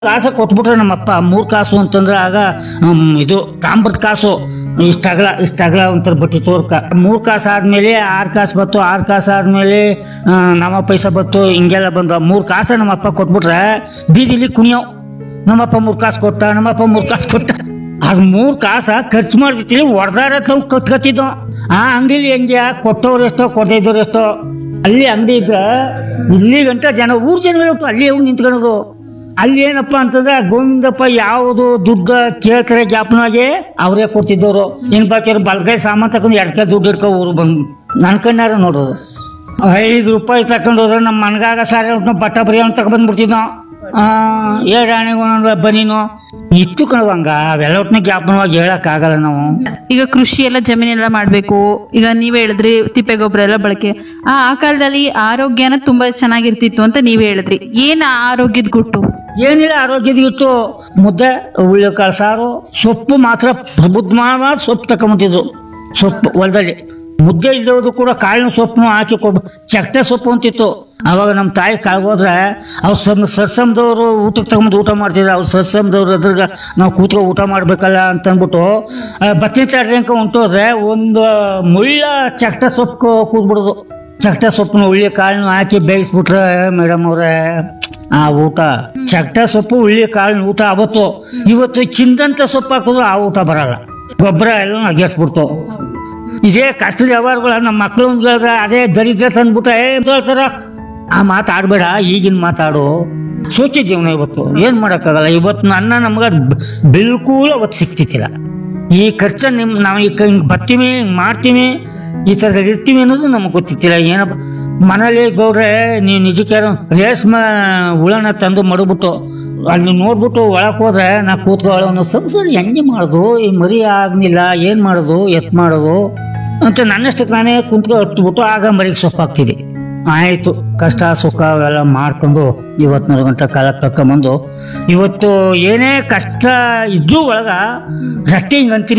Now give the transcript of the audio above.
ಕಾಸ ಕೊಟ್ಬಿಟ್ರೆ ನಮ್ಮಪ್ಪ ಮೂರ್ ಕಾಸು ಅಂತಂದ್ರೆ ಆಗ ಹ್ಮ್, ಇದು ತಾಮ್ರದ ಕಾಸು ಇಷ್ಟ ಅಗಲ ಇಷ್ಟ ಅಗಲ ಒಂಥರ ಬಟ್ಟಿ ತೋರ್ಕ ಮೂರ್ ಕಾಸು ಆದ್ಮೇಲೆ ಆರ್ ಕಾಸು ಬತ್ತು ಆರ್ ಕಾಸು ಆದ್ಮೇಲೆ ಆ, ನವ ಪೈಸಾ ಬತ್ತು ಹಿಂಗೆಲ್ಲ ಬಂದ ಮೂರ್ ಕಾಸ ನಮ್ಮಪ್ಪ ಕೊಟ್ಬಿಟ್ರೆ ಬೀದಿಲಿ ಕುಣಿಯೋ ನಮ್ಮಪ್ಪ ಮೂರ್ ಕಾಸು ಕೊಟ್ಟ ನಮ್ಮಪ್ಪ ಮೂರ್ ಕಾಸು ಕೊಟ್ಟ ಆಗ ಮೂರ್ ಕಾಸ ಖರ್ಚು ಮಾಡ್ತಿರ್ತೀವಿ ಹೊಡೆದಾರ ತಾವು ಕಟ್ಕೊತಿದ್ದೋ ಆ ಅಂಗಡಿಲಿ ಹೆಂಗೆ ಕೊಟ್ಟವ್ರು ಎಷ್ಟೋ ಕೊಡದೇ ಇದ್ದವ್ರು ಎಷ್ಟೋ ಅಲ್ಲಿ ಅಂಗಡಿ ಇದ್ರೆ ಇಲ್ಲಿ ಗಂಟ ಜನ ಊರ್ ಜನ ಹೇಳ್ಬಿಟ್ಟು ಅಲ್ಲಿ ಹೋಗಿ ನಿಂತ್ಕೊಳ್ಳೋದು ಅಲ್ಲಿ ಏನಪ್ಪ ಅಂತಂದ್ರೆ ಗೋವಿಂದಪ್ಪ ಯಾವುದು ದುಡ್ಡು ಕೇಳ್ತಾರೆ ಜ್ಞಾಪನವಾಗಿ ಅವರೇ ಕೊಡ್ತಿದ್ದವರು ಏನ್ ಬಾಕಿಯವ್ರು ಬಲ್ಗೈ ಸಾಮಾನು ತಗೊಂಡು ಎಡ್ಕ ದುಡ್ಡು ಹಿಡ್ಕೊ ಊರು ಬಂದು ನನ್ನ ಕಣ್ಣಾರ ನೋಡೋದು ಐದು ರೂಪಾಯಿ ತಗೊಂಡು ಹೋದ್ರೆ ನಮ್ಮ ಮನ್ಗಾಗ ಸಾರಿ ಬಟ್ಟ ಬರೀ ಅಂತ ತಗೊಂಡ್ಬಂದ್ಬಿಡ್ತಿದ್ನೋ ಏಳು ಆಣೆಗೆ ಒಂದೊಂದು ಬನೀನು ಇತ್ತು ಕಣವಂಗ ಅವೆಲ್ಲ ಒಟ್ಟಿನ ಜ್ಞಾಪನವಾಗಿ ಹೇಳಕ್ಕಾಗಲ್ಲ ನಾವು ಈಗ ಕೃಷಿ ಎಲ್ಲ ಜಮೀನೆಲ್ಲ ಮಾಡಬೇಕು ಈಗ ನೀವೇ ಹೇಳಿದ್ರಿ ತಿಪ್ಪೆ ಗೊಬ್ಬರ ಎಲ್ಲ ಬಳಕೆ ಆ ಆ ಕಾಲದಲ್ಲಿ ಆರೋಗ್ಯನ ತುಂಬಾ ಚೆನ್ನಾಗಿರ್ತಿತ್ತು ಅಂತ ನೀವೇ ಹೇಳಿದ್ರಿ ಏನ್ ಆ ಆರೋಗ್ಯದ ಗುಟ್ಟು ಏನಿಲ್ಲ ಆರೋಗ್ಯದ ಇತ್ತು ಮುದ್ದೆ ಉಳ್ಳಿಕಾಳು ಸಾರು ಸೊಪ್ಪು ಮಾತ್ರ ಪ್ರಬುದ್ಧವಾದ ಸೊಪ್ಪು ತಗೊಂಬಂತಿದ್ರು ಸೊಪ್ಪು ಹೊಲದಲ್ಲಿ ಮುದ್ದೆ ಇಲ್ಲದವ್ರು ಕೂಡ ಕಾಳಿನ ಸೊಪ್ಪು ಹಾಕಿ ಕೊಡ್ ಚಕ್ಟೆ ಸೊಪ್ಪು ಅಂತಿತ್ತು ಅವಾಗ ನಮ್ಮ ತಾಯಿ ಹೋದ್ರೆ ಅವ್ರು ಸಮ್ ಸರ್ಸಮ್ದವ್ರು ಊಟಕ್ಕೆ ತಗೊಂಬಂದು ಊಟ ಮಾಡ್ತಿದ್ರು ಅವ್ರು ಸರ್ಸಮ್ದವ್ರು ಅದ್ರಾಗ ನಾವು ಕೂತ್ಕೊ ಊಟ ಮಾಡ್ಬೇಕಲ್ಲ ಅಂತ ಅಂದ್ಬಿಟ್ಟು ಬತ್ತಿ ತಡ್ರಿ ಅಂತ ಹೊಂಟೋದ್ರೆ ಒಂದು ಮುಳ್ಳ ಚಕ್ಟ ಸೊಪ್ಪು ಕೂತ್ಬಿಡೋದು ಚಕ್ಟ ಸೊಪ್ಪನ್ನ ಉಳ್ಳಿ ಕಾಳನ್ನ ಹಾಕಿ ಬೇಯಿಸ್ಬಿಟ್ರೆ ಮೇಡಮ್ ಅವ್ರೆ ಆ ಊಟ ಚಕ್ಟ ಸೊಪ್ಪು ಉಳ್ಳಿ ಕಾಳಿನ ಊಟ ಅವತ್ತು ಇವತ್ತು ಚಿಂದಂತ ಸೊಪ್ಪು ಹಾಕಿದ್ರು ಆ ಊಟ ಬರಲ್ಲ ಗೊಬ್ಬರ ಎಲ್ಲ ಅಗೆಸ್ಬಿಡ್ತು ಇದೇ ಕಷ್ಟದ ವ್ಯವಹಾರಗಳ ನಮ್ಮ ಮಕ್ಕಳು ಒಂದು ಹೇಳಿದ್ರೆ ಅದೇ ದರಿದ್ರ ತಂದ್ಬಿಟ್ರೆ ಏ ಹೇಳ್ತಾರ ಆ ಮಾತಾಡ್ಬೇಡ ಈಗಿನ ಮಾತಾಡು ಸೋಚ ಜೀವನ ಇವತ್ತು ಏನ್ ಮಾಡಕ್ಕಾಗಲ್ಲ ಇವತ್ತು ನನ್ನ ನಮ್ಗೆ ಬಿಲ್ಕುಲ್ ಅವತ್ತು ಸಿಕ್ತಿತ್ತಿಲ್ಲ ಈ ಖರ್ಚ ನಿಮ್ ನಾವು ಈಗ ಹಿಂಗೆ ಬರ್ತೀವಿ ಹಿಂಗೆ ಮಾಡ್ತೀವಿ ಈ ಥರದಲ್ಲಿ ಇರ್ತೀವಿ ಅನ್ನೋದು ನಮಗೆ ಗೊತ್ತಿತ್ತಿಲ್ಲ ಏನಪ್ಪ ಮನೇಲಿ ಗೌಡ್ರೆ ನೀವು ನಿಜಕ್ಕೆ ರೇಷ್ಮೆ ಹುಳನ ತಂದು ಮಡಗ್ಬಿಟ್ಟು ಅಲ್ಲಿ ನೋಡ್ಬಿಟ್ಟು ಒಳಗೆ ಹೋದ್ರೆ ನಾ ಕೂತ್ಕೊಳ್ಳೋ ಅನ್ನೋ ಸಂಸಾರ ಹೆಂಗೆ ಮಾಡೋದು ಈ ಮರಿ ಆಗ್ಲಿಲ್ಲ ಏನು ಮಾಡೋದು ಎತ್ ಮಾಡೋದು ಅಂತ ನನ್ನಷ್ಟಕ್ಕೆ ನಾನೇ ಕುಂತ್ಕೊ ಹತ್ಬಿಟ್ಟು ಆಗ ಮರಿಗೆ ಸೊಪ್ಪು ಹಾಕ್ತಿದ್ದೆ ಆಯ್ತು ಕಷ್ಟ ಸುಖ ಅವೆಲ್ಲ ಮಾಡ್ಕೊಂಡು ಇವತ್ನೂರು ಗಂಟೆ ಕಾಲ ಕಳ್ಕೊಂಬಂದು ಇವತ್ತು ಏನೇ ಕಷ್ಟ ಇದ್ರೂ ಒಳಗ ರಟ್ಟಿ ಹಿಂಗೆ ಅಂತೀನಿ